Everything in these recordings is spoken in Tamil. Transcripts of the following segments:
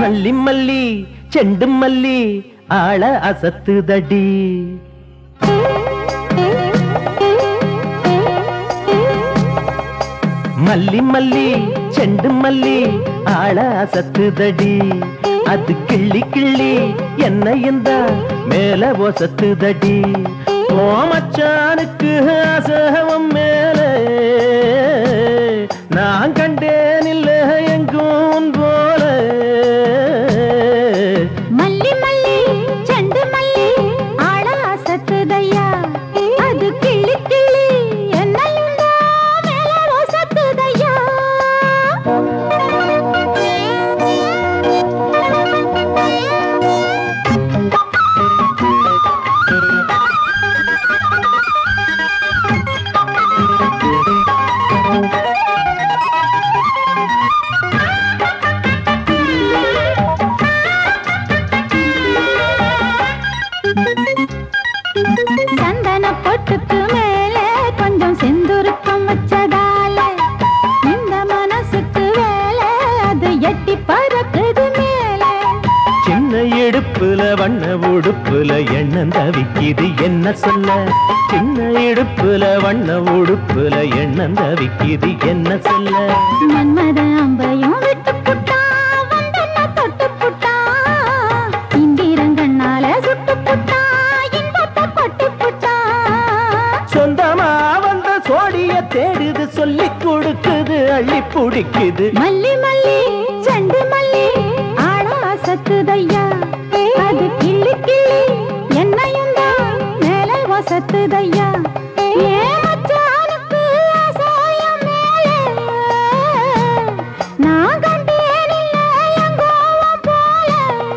மல்லி மல்லி செண்டு மல்லி ஆள அசத்துதடி மல்லி மல்லி செண்டு மல்லி ஆள அசத்துதடி அது கிள்ளி கிள்ளி என்ன இந்த மேல ஒசத்துதடி ஓ மச்சானுக்கு அசகம் மேல நான் கண்டேன் இல்ல எங்கும் போல மல்லி மல்லி செண்டு மல்லி ஆள அசத்துதையா அது கிள்ளி கிள்ளி என்னையும் தான் மேல ரோசத்துதையா சந்தன பொட்டுக்கு மேல கொஞ்சம் செந்துருக்கம் வச்சதால இந்த மனசுக்கு வேலை அது எட்டி பறக்குது மேல சின்ன இடுப்புல வண்ண உடுப்புல எண்ணம் தவிக்குது என்ன சொல்ல சின்ன இடுப்புல வண்ண உடுப்புல எண்ணம் தவிக்குது என்ன சொல்ல மன்மத அம்பையும் விட்டு புட்டா வந்தன தொட்டு புட்டா இந்திரங்கண்ணால சுட்டு புட்டா இன்பத்தை கொட்டி புட்டா சொந்தமா வந்த சோடிய தேடுது சொல்லி கொடுக்குது அள்ளி பிடிக்குது மல்லி மல்லி செண்டு மல்லி ஆளா சத்துதையா அது கிள்ளி கிள்ளி என்னையும் தான் மேல வசத்துதையா ஏன் மச்சானுக்கு அசாயம் மேலே நான் கண்டேன் இல்ல எங்கோவம் போல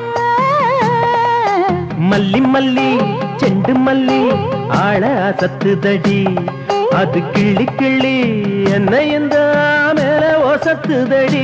மல்லி மல்லி செண்டு மல்லி ஆள அசத்துதடி அது கிள்ளி கிள்ளி என்ன இந்த மேல ஒசத்துதடி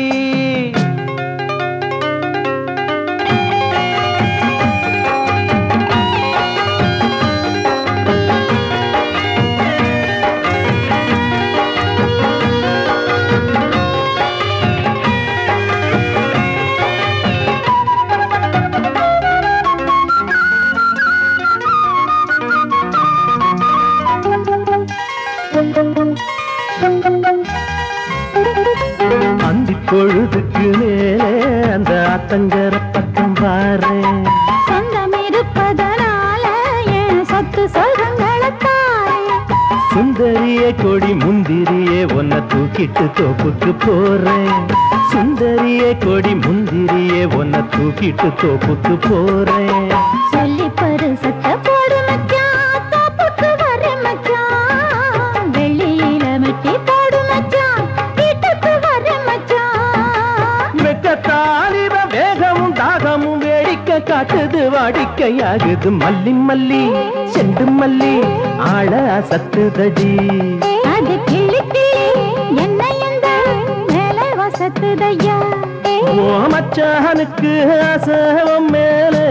அந்தி பொழுதுக்கு மேலே அந்த அத்தங்கர பக்கம் பாரு சொந்தம் இருப்பதனால என் சொத்து சொல்றங்களத்தாரே சுந்தரியே கொடி முந்திரியே உன்னை தூக்கிட்டு தோப்புக்கு போறேன் சுந்தரியே கொடி முந்திரியே உன்னை தூக்கிட்டு தோப்புக்கு போறேன் சொல்லி பரிசத்த போடு மச்சான் தோப்புக்கு வர மச்சான் வெள்ளியில மெட்டி போடு மச்சான் வீட்டுக்கு வர மச்சான் வெக்கத்தாலிவ வேகமும் தாகமும் வேடிக்கை காட்டுது வாடிக்கையாகுது மல்லி மல்லி செண்டு மல்லி ஆள சத்துதடி அது கிள்ளி கிள்ளி என்னையும் தான் மேல வசத்துதையா ஓ மச்சானுக்கு அசவம் மேலே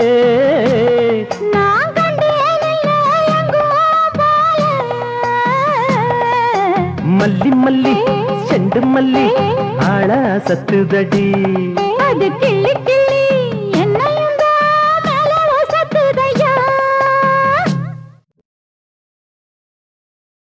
நான் கண்டேன் இல்ல எங்கோ போல மல்லி மல்லி செண்டு மல்லி ஆள சத்துதடி அது கிள்ளி